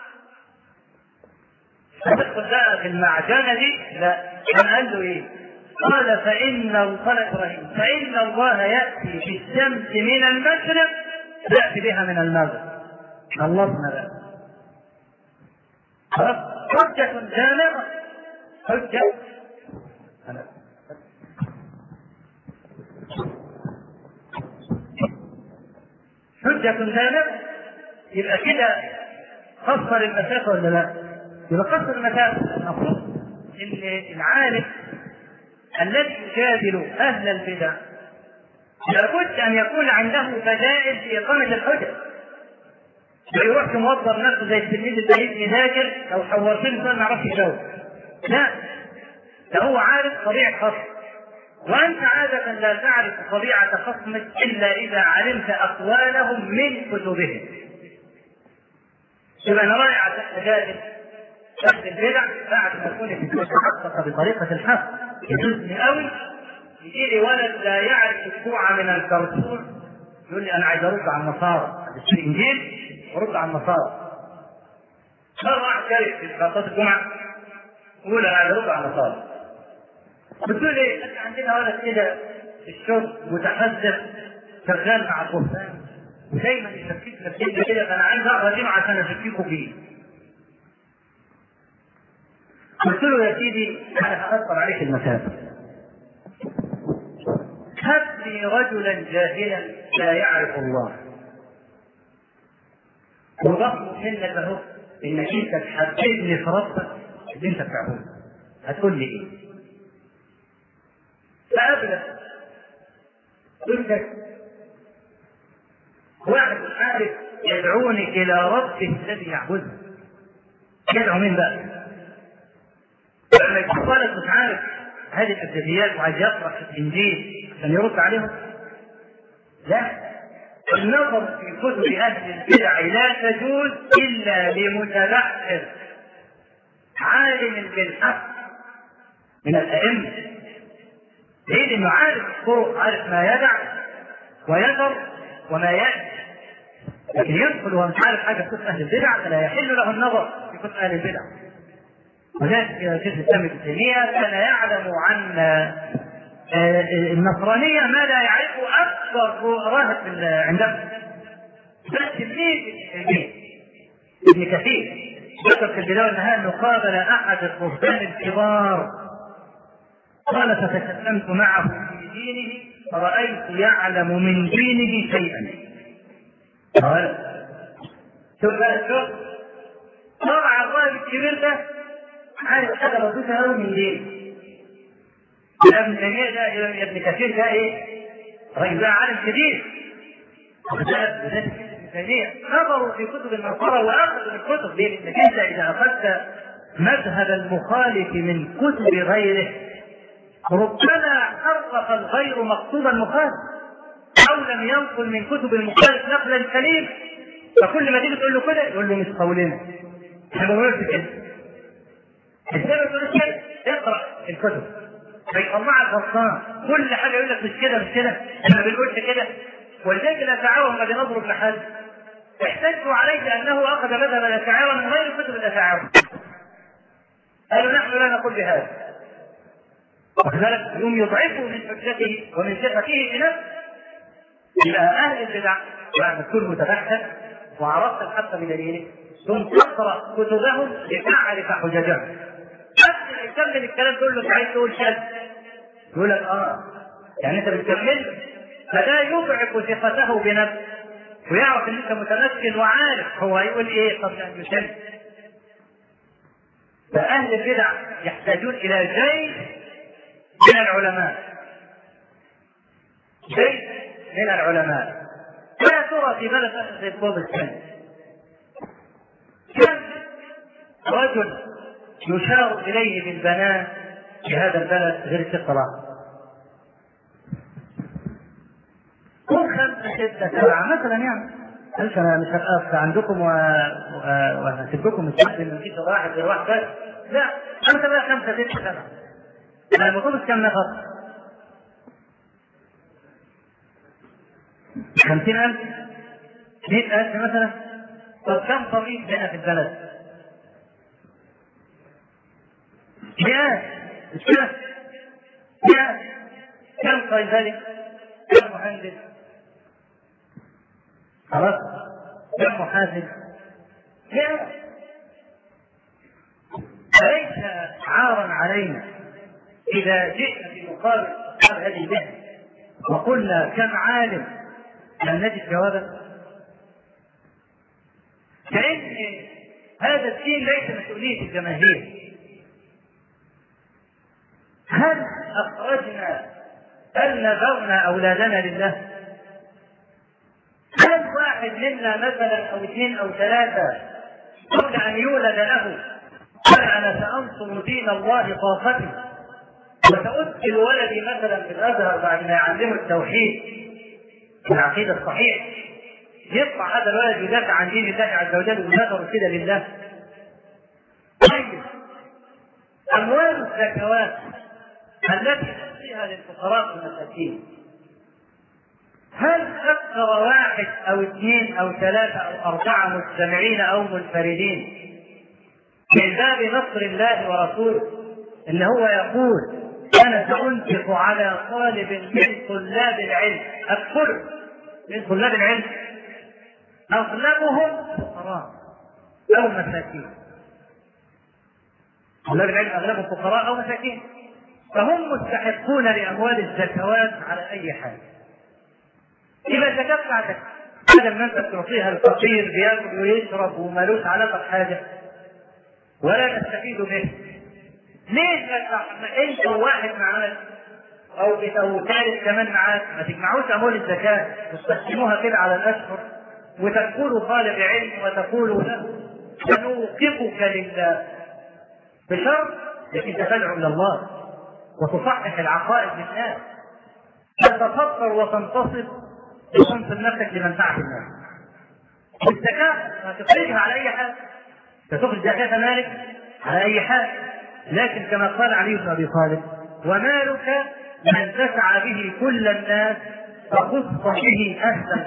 هتدخل بقى في المعجنه دي لا كان قال له ايه؟ قال فإن قال إبراهيم فإن الله يأتي بالشمس من المشرق يأتي بها من المغرب خلصنا بقى خلاص حجة جامعة حجة أنا حجة دامغة يبقى كده قصر المسافة ولا لا؟ يبقى قصر المسافة المفروض إن العالم الذي يجادل أهل البدع لابد أن يكون عنده بدائل في إقامة الحجج ما يروحش موظف نفسه زي التلميذ البعيد يذاكر لو حورت له ما يعرفش يجاوب لا ده هو عارف طبيعة خصم وأنت عادة لا تعرف طبيعة خصمك إلا إذا علمت أقوالهم من كتبهم. يبقى أنا رايح عشان أجادل أهل البدع بعد ما أكون تحقق بطريقة الحق يجوزني قوي يجي لي ولد لا يعرف اسبوع من الكرتون يقول لي أنا عايز أرد على النصارى أشتري إنجيل وأرد على النصارى. مرة واحد شارك في خطاط الجمعة يقول أنا عايز أرد على النصارى. بتقول ايه؟ احنا عندنا ولد كده في الشغل متحدث شغال مع القرآن ودايما يشككنا في كده فانا عايز اقرا دين عشان اشككه فيه. قلت له يا سيدي انا هاثر عليك المسافه. هب لي رجلا جاهلا لا يعرف الله. وضخم منك اهو انك انت تحببني في ربك اللي انت بتعبده. هتقول لي ايه؟ فأبدا قلت واحد مش عارف يدعوني إلى ربه الذي يعبده يدعو مين بقى؟ لما يكون ولد مش عارف هذه الأبجديات وعايز يقرأ في الإنجيل عشان يرد عليهم لا النظر في كتب أهل البدع لا تجوز إلا لمتبحر عالم بالحق من الأئمة ليه؟ لأنه عارف الطرق عارف ما يدع ويذر وما يأتي لكن يدخل وهو مش عارف حاجة في كتب أهل البدع فلا يحل له النظر في كتب أهل البدع ولذلك شيخ الإسلام ابن تيمية كان يعلم عن النصرانية ما لا يعرفه أكثر راهب عندهم بس تلميذ ابن كثير ذكر في البداية والنهاية أنه قابل أحد الرهبان الكبار قال فتكلمت معه في دينه فرأيت يعلم من دينه شيئا قال شوف بقى شوف طبعا الراجل الكبير ده عارف حاجه بسيطه قوي من دينه يا ابن تيميه ده يا ابن كثير ده ايه؟ راجل بقى عالم كبير تيمية نظروا في كتب النصارى واخذوا الكتب ليه؟ لانك انت اذا اخذت مذهب المخالف من كتب غيره ربما حرف الغير مقصود المخالف او لم ينقل من كتب المخالف نقلا سليما فكل ما تيجي تقول له كده يقول له مش قولنا احنا ما بنقولش كده ازاي ما تقولش كده؟ اقرا الكتب فيطلعك غلطان كل حاجه يقول لك مش كده مش كده احنا ما بنقولش كده ولذلك الاشاعره ما بنضرب لحد احتجوا عليه لانه اخذ مذهب الاشاعره من غير كتب الاشاعره قالوا نحن لا نقول بهذا وكذلك يوم يضعفوا من حجته ومن ثقته بنفسه يبقى اهل البدع بعد تكون متبحث وعرفت الحق بدليله ثم تقرا كتبهم لتعرف حججهم قبل ما يكمل الكلام تقول له انت عايز تقول كذا يقول لك اه يعني انت بتكمل فده يضعف ثقته بنفسه ويعرف ان انت متمكن وعارف هو هيقول ايه قبل ان يسلم فاهل البدع يحتاجون الى جيش من العلماء جيش من العلماء لا ترى في بلد مثل زي بوب الثاني كم رجل يشار اليه بالبنات في هذا البلد غير ثقه قل خمسة ستة سبعة مثلا يعني قلت أنا مش هبقى عندكم و... و... وهسيب لكم الشهر من كيس واحد غير واحد بس لا أنت بقى خمسة ستة سبعة أنا المفروض كم نفر؟ خمسين ألف مئة ألف مثلا طب كم طبيب هنا في البلد؟ مئات مش كده؟ مئات كم صيدلي؟ كم مهندس؟ خلاص كم محاسب لا فليس عارا علينا اذا جئنا في مقابل اصحاب هذه المهنه وقلنا كم عالم لم نجد جوابا كأن هذا الدين ليس مسؤولية الجماهير هل أخرجنا هل نذرنا أولادنا لله؟ هل واحد منا مثلا او اثنين او ثلاثه قبل ان يولد له قال انا سانصر دين الله طاقتي وسادخل ولدي مثلا في الازهر بعد ما يعلمه التوحيد العقيده الصحيحه يطلع هذا الولد يدافع عن دين الله عز وجل ونذر كده لله طيب اموال الزكوات التي نعطيها للفقراء والمساكين هل أكثر واحد أو اثنين أو ثلاثة أو أربعة مجتمعين أو منفردين من باب نصر الله ورسوله إن هو يقول أنا سأنفق على طالب من طلاب العلم أدخله من طلاب العلم أغلبهم فقراء أو مساكين طلاب العلم أغلبهم فقراء أو مساكين فهم مستحقون لأموال الزكوات على أي حال يبقى الزكاة بتاعتك بدل ما انت تعطيها الفقير بياكل ويشرب ومالوش علاقة بحاجة ولا تستفيد به ليه انت وواحد معاك او او ثالث كمان معاك ما تجمعوش اموال الزكاة وتقسموها كده على الاشهر وتقولوا طالب علم وتقولوا له سنوقفك لله بشرط لكن تدعو الى الله وتصحح العقائد للناس تتفطر وتنتصب وتنصب نفسك لمنفعة الناس. والزكاة ما تخرجها على أي حال. تخرج زكاة مالك على أي حال. لكن كما قال علي بن أبي طالب: ومالك من تسعى به كل الناس فخص به أهل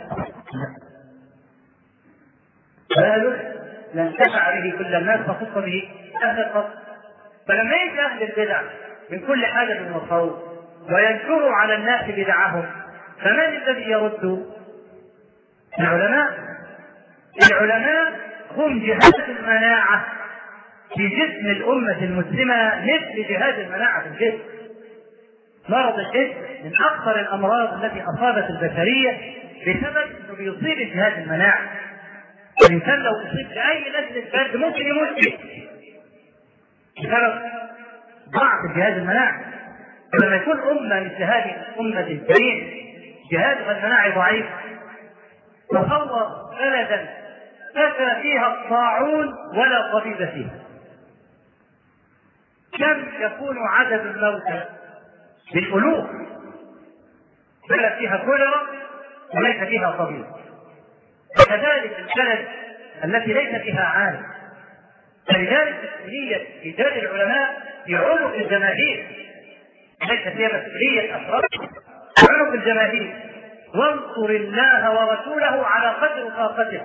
مالك من تسعى به كل الناس فخص به أهل الفضل. فلما يجي أهل البدع من كل حاجة من الخوف وينشروا على الناس بدعهم فمن الذي يرد؟ العلماء العلماء هم جهاز المناعة في جسم الأمة المسلمة مثل جهاز المناعة في الجسم مرض الجسم من أخطر الأمراض التي أصابت البشرية بسبب أنه بيصيب جهاز المناعة الإنسان لو أصيب بأي نزلة برد ممكن يموت فيه بسبب ضعف جهاز المناعة فلما يكون أمة مثل هذه الأمة الكريمة جهازها المناعي ضعيف تصور بلدا كفى فيها الطاعون ولا طبيب فيها كم يكون عدد الموتى بالالوف بلد فيها كوليرا وليس فيها طبيب وكذلك البلد التي ليس فيها عالم فلذلك مسؤولية رجال العلماء في عنق الجماهير ليست هي مسؤولية أفراد عنق الجماهير وانصر الله ورسوله على قدر طاقته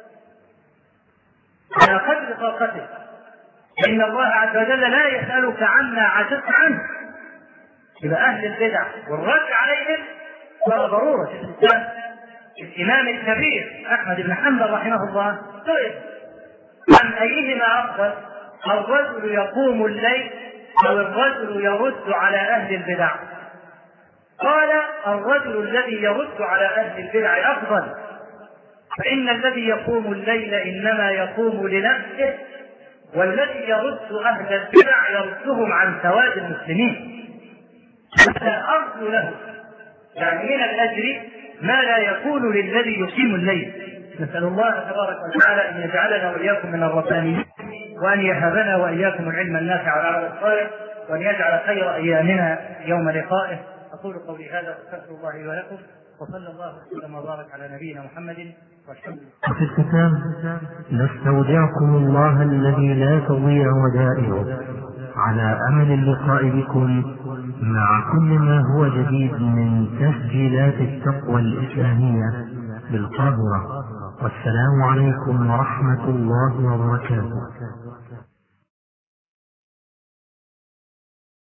على قدر طاقته إن الله عز وجل لا يسألك عما عجزت عنه يبقى أهل البدع والرد عليهم صار ضرورة في الإسلام الإمام الكبير أحمد بن حنبل رحمه الله سئل عن أيهما أفضل الرجل يقوم الليل أو الرجل يرد على أهل البدع قال الرجل الذي يرد على أهل البدع أفضل فإن الذي يقوم الليل إنما يقوم لنفسه والذي يرد أهل البدع يردهم عن سواد المسلمين حتى أرجو له يعني من الأجر ما لا يكون للذي يقيم الليل نسأل الله تبارك وتعالى أن يجعلنا وإياكم من الربانيين وأن يهبنا وإياكم العلم النافع والعمل الصالح وأن يجعل خير أيامنا يوم لقائه أقول قولي هذا وأستغفر الله لي ولكم وصلى الله وسلم وبارك على نبينا محمد والحمد لله وفي الختام نستودعكم الله الذي لا تضيع ودائعه على أمل اللقاء بكم مع كل ما هو جديد من تسجيلات التقوى الإسلامية بالقاهرة والسلام عليكم ورحمة الله وبركاته